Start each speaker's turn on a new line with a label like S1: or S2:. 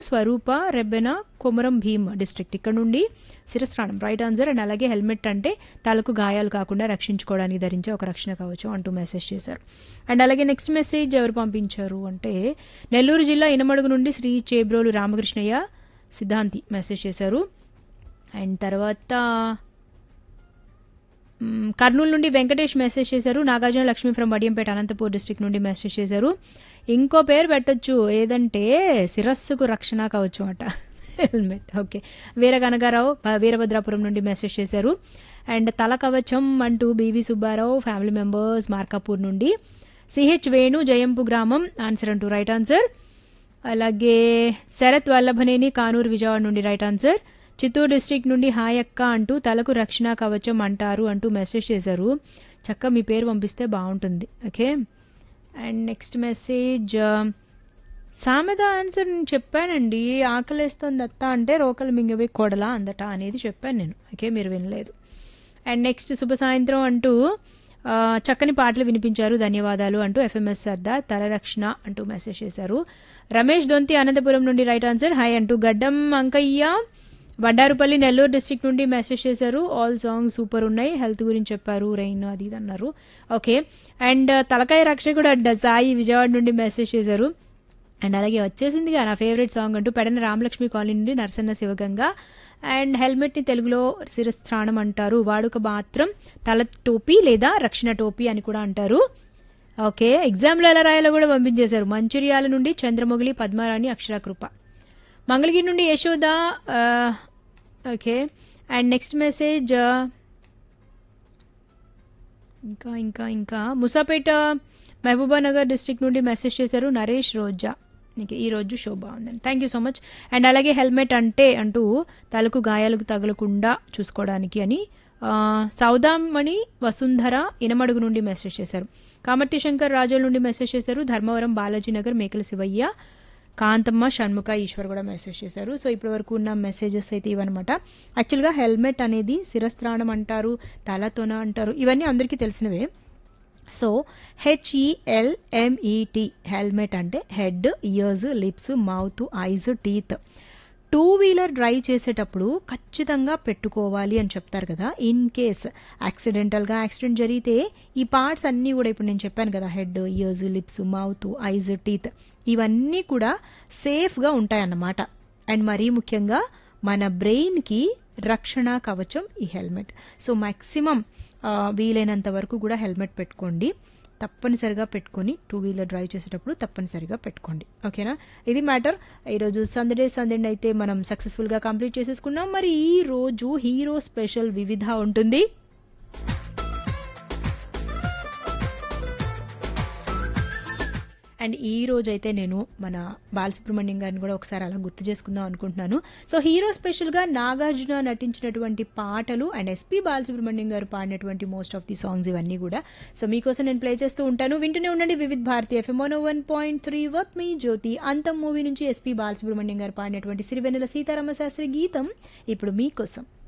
S1: స్వరూప Rebbena Komaram Bheem district ఇక్కడ నుండి శిరస్త్రాణం రైట్ ఆన్సర్ అండ్ అలాగే హెల్మెట్ అంటే తలకు గాయాలు కాకుండా రక్షించుకోవడానికి ధరించే ఒక రక్షణ కవచం అంటూ మెసేజ్ చేశారు అండ్ అలాగే నెక్స్ట్ మెసేజ్ ఎవరు పంపించారు అంటే నెల్లూరు జిల్లా ఇనమడుగు నుండి శ్రీ చేబ్రోలు రామకృష్ణయ్య సిద్ధాంతి మెసేజ్ చేశారు అండ్ తర్వాత మ్, కర్నూలు నుండి వెంకటేష్ మెసేజ్ చేశారు నాగార్జున లక్ష్మి ఫ్రమ్ వడియంపేట అనంతపూర్ డిస్ట్రిక్ట్ నుండి మెసేజ్ చేశారు ఇంకో పేరు పెట్టొచ్చు ఏదంటే శిరస్సుకు రక్షణ కావచ్చు అట హెల్మెట్ ఓకే వీర కనకారావు ప- వీరభద్రాపురం నుండి మెసేజ్ చేశారు అండ్ తల కవచం అంటూ B V Subbarao family members Markapur నుండి సిహెచ్ వేణు జయంపు గ్రామం ఆన్సర్ అంటూ రైట్ ఆన్సర్ అలాగే శరత్ వల్లభనేని కానూరు విజయవాడ నుండి రైట్ ఆన్సర్ చిత్తూరు డిస్ట్రిక్ట్ నుండి హాయ్ అక్క అంటూ తలకు రక్షణ కవచం అంటారు అంటూ మెసేజ్ చేశారు చక్క మీ పేరు పంపిస్తే బాగుంటుంది ఓకే అండ్ నెక్స్ట్ మెసేజ్ సామెత ఆన్సర్ నేను చెప్పానండి ఆకలేస్తుంది అత్త అంటే రోకలు మింగవే కొడలా అందట అనేది చెప్పాను నేను ఓకే మీరు వినలేదు అండ్ నెక్స్ట్ శుభ సాయంత్రం అంటూ ఆ, చక్కని పాటలు వినిపించారు ధన్యవాదాలు అంటూ ఎఫ్ఎంఎస్ సర్దార్ తలరక్షణ అంటూ మెసేజ్ చేశారు రమేష్ దొంతి అనంతపురం నుండి రైట్ ఆన్సర్ హాయ్ అంటూ గడ్డం అంకయ్య వడ్డారుపల్లి నెల్లూరు డిస్ట్రిక్ట్ నుండి మెసేజ్ చేశారు ఆల్ సాంగ్స్ సూపర్ ఉన్నాయి హెల్త్ గురించి చెప్పారు రెయిన్ అది ఇది అన్నారు ఓకే అండ్ తలకాయ రక్షకుడు అంట సాయి విజయవాడ నుండి మెసేజ్ చేశారు అండ్ అలాగే వచ్చేసిందిగా నా ఫేవరెట్ సాంగ్ అంటూ పెడన రామలక్ష్మి కాలనీ నుండి నరసన్న శివగంగ అండ్ హెల్మెట్ని తెలుగులో శిరస్థానం అంటారు వాడుక మాత్రం తల టోపీ లేదా రక్షణ టోపీ అని కూడా అంటారు ఓకే ఎగ్జామ్లో ఎలా రాయాలో కూడా పంపించేశారు మంచిర్యాల నుండి చంద్రమొగిలి పద్మారాణి అక్షరాకృప మంగళగిరి నుండి యశోద ఆ, ఓకే అండ్ నెక్స్ట్ మెసేజ్ ఆ, ఇంకా ఇంకా ఇంకా ముసాపేట మహబూబానగర్ డిస్ట్రిక్ట్ నుండి మెసేజ్ చేశారు నరేష్ రోజా నీకు ఈ రోజు షో బాగుందండి thank you so much and అలాగే హెల్మెట్ అంటే అంటూ తలకు గాయాలకు తగలకుండా చూసుకోవడానికి అని ఆ, సౌదామణి వసుంధర ఇనమడుగు నుండి మెసేజ్ చేశారు కామర్తి శంకర్ రాజోల్ నుండి మెసేజ్ చేశారు ధర్మవరం బాలాజీ నగర్ మేకల శివయ్య కాంతమ్మ షణ్ముఖ ఈశ్వర్ కూడా మెసేజ్ చేశారు సో ఇప్పటి వరకు ఉన్న మెసేజెస్ అయితే ఇవన్నమాట యాక్చువల్గా హెల్మెట్ అనేది శిరస్త్రాణం అంటారు తలతోన అంటారు ఇవన్నీ అందరికీ తెలిసినవే సో హెచ్ఈఎల్ఎంఈటి హెల్మెట్ అంటే head ears lips mouth eyes teeth two wheeler drive చేసేటప్పుడు ఖచ్చితంగా పెట్టుకోవాలి అని చెప్తారు కదా ఇన్ కేస్ యాక్సిడెంటల్గా యాక్సిడెంట్ జరిగితే ఈ పార్ట్స్ అన్నీ కూడా ఇప్పుడు నేను చెప్పాను కదా head ears lips mouth eyes teeth ఇవన్నీ కూడా సేఫ్గా ఉంటాయన్నమాట అండ్ మరీ ముఖ్యంగా మన బ్రెయిన్కి రక్షణ కవచం ఈ హెల్మెట్ సో మ్యాక్సిమం వీలైనంత వరకు కూడా హెల్మెట్ పెట్టుకోండి తప్పనిసరిగా పెట్టుకొని టూ వీలర్ డ్రైవ్ చేసేటప్పుడు తప్పనిసరిగా పెట్టుకోండి ఓకేనా ఇది మ్యాటర్ ఈరోజు సందడే సందడి అయితే మనం సక్సెస్ఫుల్గా కంప్లీట్ చేసేసుకున్నాం మరి ఈ రోజు హీరో స్పెషల్ వివిధ ఉంటుంది అండ్ ఈ రోజు అయితే నేను మన బాలసుబ్రహ్మణ్యం గారిని కూడా ఒకసారి అలా గుర్తు చేసుకుందాం అనుకుంటున్నాను సో హీరో స్పెషల్గా నాగార్జున నటించినటువంటి పాటలు అండ్ ఎస్పి బాలసుబ్రహ్మణ్యం గారు పాడినటువంటి మోస్ట్ ఆఫ్ ది సాంగ్స్ ఇవన్నీ కూడా సో మీకోసం నేను ప్లే చేస్తూ ఉంటాను వింటూనే ఉండండి Vividh Bharati FM one one point three వర్క్ మీ జ్యోతి అంతం మూవీ నుంచి ఎస్పి బాలసుబ్రహ్మణ్యం గారు పాడినటువంటి సిరివెన్నెల సీతారామ శాస్త్రి గీతం ఇప్పుడు మీకోసం